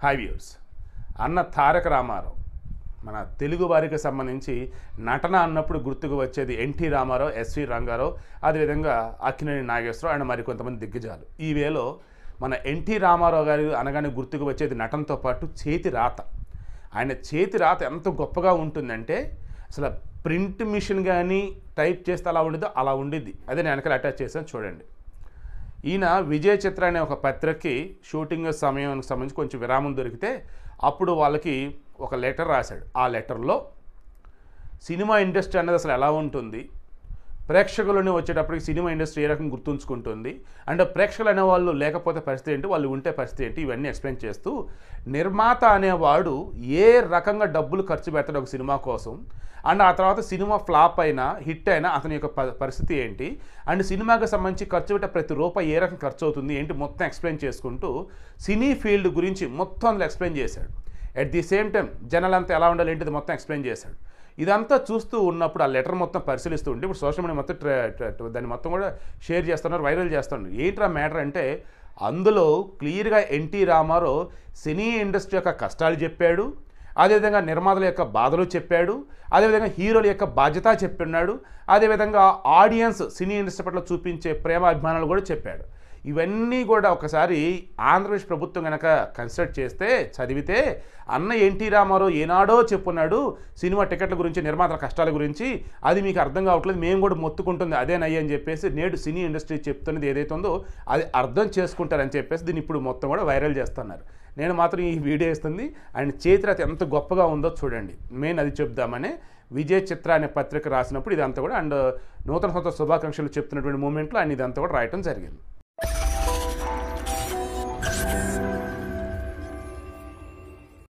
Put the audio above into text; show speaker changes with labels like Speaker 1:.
Speaker 1: high viewers అన్న తారక రామారావు మన తెలుగు వారికి సంబంధించి నటన అన్నప్పుడు గుర్తుకు వచ్చేది ఎన్టీ రామారావు ఎస్వి రంగారావు అదేవిధంగా అక్కినేని నాగేశ్వరరావు అండ్ మరికొంతమంది దిగ్గజాలు ఈ వేలో మన ఎన్టీ రామారావు గారి అనగానే గుర్తుకు వచ్చేది నటనతో పాటు చేతి రాత ఆయన చేతి రాత ఎంత గొప్పగా ఉంటుందంటే అసలు ప్రింట్ మిషన్ కానీ టైప్ చేస్తే అలా ఉండేదో అలా ఉండిద్ది అదే నేను వెనకాల అటాచ్ చేశాను చూడండి ఈయన విజయ చిత్ర అనే ఒక పత్రికకి షూటింగ్ సమయానికి సంబంధించి కొంచెం విరామం దొరికితే అప్పుడు వాళ్ళకి ఒక లెటర్ రాశాడు ఆ లెటర్లో సినిమా ఇండస్ట్రీ అనేది అసలు ఎలా ఉంటుంది ప్రేక్షకులని వచ్చేటప్పటికి సినిమా ఇండస్ట్రీ ఏ రకంగా గుర్తుంచుకుంటుంది అంటే ప్రేక్షకులు అనేవాళ్ళు లేకపోతే పరిస్థితి ఏంటి వాళ్ళు ఉంటే పరిస్థితి ఏంటి ఇవన్నీ ఎక్స్ప్లెయిన్ చేస్తూ నిర్మాత అనేవాడు ఏ రకంగా డబ్బులు ఖర్చు పెడతాడు ఒక సినిమా కోసం అండ్ ఆ తర్వాత సినిమా ఫ్లాప్ అయినా హిట్ అయినా అతని యొక్క ప- పరిస్థితి ఏంటి అండ్ సినిమాకి సంబంధించి ఖర్చు పెట్టే ప్రతి రూపాయి ఏ రకం ఖర్చు అవుతుంది ఏంటి మొత్తం ఎక్స్ప్లెయిన్ చేసుకుంటూ సినీ ఫీల్డ్ గురించి మొత్తం అందులో ఎక్స్ప్లెయిన్ చేశాడు అట్ ది సేమ్ టైం జనాలంతా ఎలా ఉండాలి ఏంటిది మొత్తం ఎక్స్ప్లెయిన్ చేశాడు ఇదంతా చూస్తూ ఉన్నప్పుడు ఆ లెటర్ మొత్తం పరిశీలిస్తూ ఉంటే ఇప్పుడు సోషల్ మీడియా మొత్తం ట్ర- ట్ర- దాన్ని మొత్తం కూడా షేర్ చేస్తున్నారు వైరల్ చేస్తున్నారు ఏంట్రా మ్యాటర్ అంటే అందులో క్లియర్గా ఎన్టీ రామారావు సినీ ఇండస్ట్రీ యొక్క కష్టాలు చెప్పాడు అదేవిధంగా నిర్మాతల యొక్క బాధలు చెప్పాడు అదేవిధంగా హీరోల యొక్క బాధ్యత చెప్పిన్నాడు అదేవిధంగా ఆడియన్స్ సినీ ఇండస్ట్రీ పట్ల చూపించే ప్రేమ అభిమానాలు కూడా చెప్పాడు ఇవన్నీ కూడా ఒకసారి ఆంధ్రప్రదేశ్ ప్రభుత్వం కనుక కన్సిడర్ చేస్తే చదివితే అన్న ఎన్టీ రామారావు ఏనాడో చెప్పున్నాడు సినిమా టికెట్ల గురించి నిర్మాతల కష్టాల గురించి అది మీకు అర్థం కావట్లేదు మేము కూడా మొత్తుకుంటుంది అదేనయ్య అని చెప్పేసి నేడు సినీ ఇండస్ట్రీ చెప్తున్నది ఏదైతే ఉందో అది అర్థం చేసుకుంటారని చెప్పేసి దీన్ని ఇప్పుడు మొత్తం కూడా వైరల్ చేస్తున్నారు నేను మాత్రం ఈ వీడియో ఇస్తుంది ఆయన చేతిరాత ఎంత గొప్పగా ఉందో చూడండి మెయిన్ అది చెప్దామనే విజయ్ చిత్ర అనే పత్రిక రాసినప్పుడు ఇదంతా కూడా అండ్ నూతన సంవత్సర శుభాకాంక్షలు చెప్తున్నటువంటి మూమెంట్లో ఆయన ఇదంతా కూడా రాయటం జరిగింది